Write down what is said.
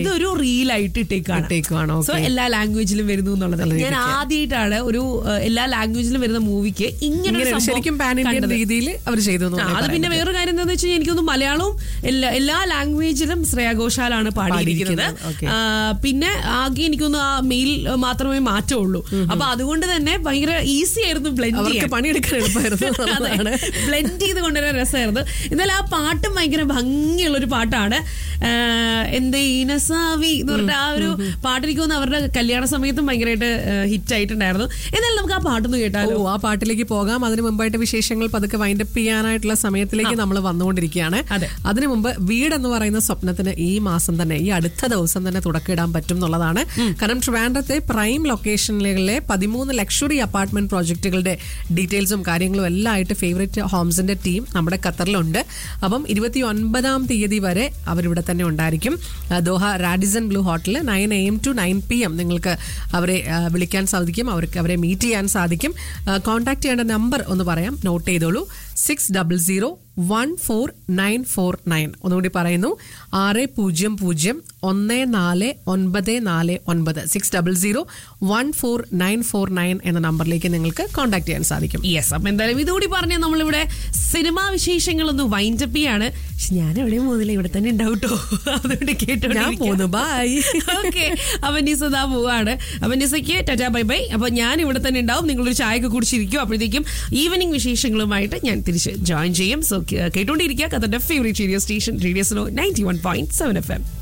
ഇതൊരു റീലായിട്ട് ഇട്ടേക്കാണ് ഇട്ടേക്കുവാണ്, so okay. എല്ലാ ലാംഗ്വേജിലും വരുന്നു എന്നുള്ളത് നല്ല ഞാൻ രീതിക്ക്. ആദ്യമായിട്ടാണ് ഒരു ഏഹ്, എല്ലാ ലാംഗ്വേജിലും വരുന്ന മൂവിക്ക് ഇങ്ങനെ ഒരു ഇങ്ങനെ സംഭവം ശരിക്കും പാൻ ഇന്ത്യൻ കണ്ടത്. രീതിയിൽ അവർ ചെയ്തു എന്ന് ആ, വേണമെങ്കിൽ അത് പിന്നെ പറയാൻ വേറൊരു കാര്യം എന്താണെന്ന് വെച്ച് കഴിഞ്ഞാൽ എനിക്കൊന്നും മലയാളവും എല്ലാ എല്ലാ ലാംഗ്വേജിലും ശ്രേയ ഘോഷാലാണ് പാടിയിരിക്കുന്നത് പാടിയിരിക്കുന്നത്, okay. ആ, പിന്നെ ആകെ എനിക്കൊന്നും ആ മെയിൽ മാത്രമേ മാറ്റമുള്ളൂ അപ്പൊ അതുകൊണ്ട് തന്നെ ഭയങ്കര ഈസി ആയിരുന്നു ബ്ലെൻഡ് അവർക്ക് ചെയ്യാൻ പണിയെടുക്കാൻ എളുപ്പമായിരുന്നു എന്നുള്ളതാണ്. ബ്ലെൻഡ് ചെയ്ത് കൊണ്ടുവരാൻ രസമായിരുന്നു എന്നാലും ആ പാട്ടും ഭയങ്കര ഭംഗിയുള്ള ഒരു പാട്ടാണ് എന്തേ ഈനസാവി എന്ന് പറഞ്ഞിട്ട് ആ ഒരു പാട്ട് എനിക്ക് തോന്നുന്നു അവരുടെ കല്യാണ സമയത്തും ഭയങ്കരമായിട്ട് ഹിറ്റ് ആയിട്ടുണ്ടായിരുന്നു എന്നാലും നമുക്ക് ആ പാട്ടൊന്ന് കേട്ടാലോ ഓ ആ പാട്ടിലേക്ക് പോകാം അതിനു മുമ്പായിട്ട് വിശേഷങ്ങൾ പതുക്കെ വൈൻഡപ്പ് ചെയ്യാനായിട്ടുള്ള സമയത്തിലേക്ക് നമ്മൾ വന്നുകൊണ്ടിരിക്കുകയാണ് അതെ. അതിനു മുമ്പ് വീട് എന്ന് പറയുന്ന സ്വപ്നത്തിന് ഈ മാസം തന്നെ ഈ അടുത്ത ദിവസം തന്നെ തുടക്കമിടാൻ പറ്റും എന്നുള്ളതാണ് കാരണം ട്രിവാൻഡ്രത്തെ പ്രൈം ലൊക്കേഷനുകളിലെ പതിമൂന്ന് ലക്ഷറി അപ്പാർട്ട്മെന്റ് പ്രോജക്റ്റുകളുടെ ഡീറ്റെയിൽസും കാര്യങ്ങളും എല്ലാം ആയിട്ട് ഫേവറേറ്റ് ഹോംസിന്റെ ടീം നമ്മുടെ ഖത്തറിലുണ്ട് അപ്പം ഇരുപത്തി ഒൻപതാം തീയതി വരെ അവരിവിടെ തന്നെ ഉണ്ടായിരിക്കും ആ, ദോഹ റാഡിസൺ ബ്ലൂ ഹോട്ടലിൽ nine A M to nine P M നിങ്ങൾക്ക് അവരെ ആ, വിളിക്കാൻ സാധിക്കും അവർക്ക് അവരെ മീറ്റ് ചെയ്യാൻ സാധിക്കും കോൺടാക്ട് ചെയ്യേണ്ട നമ്പർ ഒന്ന് പറയാം നോട്ട് ചെയ്തോളൂ six double zero one four nine four nine ഒന്നുകൂടി പറയുന്നു ആറ് പൂജ്യം പൂജ്യം ഒന്ന് നാല് ഒൻപത് നാല് ഒൻപത് six double zero one four nine four nine എന്ന നമ്പറിലേക്ക് നിങ്ങൾക്ക് കോൺടാക്ട് ചെയ്യാൻ സാധിക്കും യെസ് അപ്പൊ എന്തായാലും ഇതുകൂടി പറഞ്ഞ നമ്മളിവിടെ സിനിമാ വിശേഷങ്ങളൊന്ന് വൈൻഡപ്പ് ചെയ്യാണ് പക്ഷെ ഞാൻ എവിടെയും പോകുന്നില്ല ഇവിടെ തന്നെ ഉണ്ടാവും കേട്ടോ അതുകൊണ്ട് കേട്ടോ ഞാൻ പോന്നു ബൈ ഓക്കെ അപ്പൊ നിസ ദാ പോവാണ് അപ്പൊ നിസയ്ക്ക് ടാറ്റാ ബൈ ബൈ അപ്പൊ ഞാൻ ഇവിടെ തന്നെ ഉണ്ടാവും നിങ്ങളൊരു ചായയൊക്കെ കുടിച്ചിരിക്കും അപ്പോഴത്തേക്കും ഈവനിങ് വിശേഷങ്ങളുമായിട്ട് ഞാൻ തിരിച്ച് ജോയിൻ ചെയ്യും സോ കേട്ടോണ്ടിരിക്കുക കഥന്റെ favourite radio station radio slow ninety one point seven F M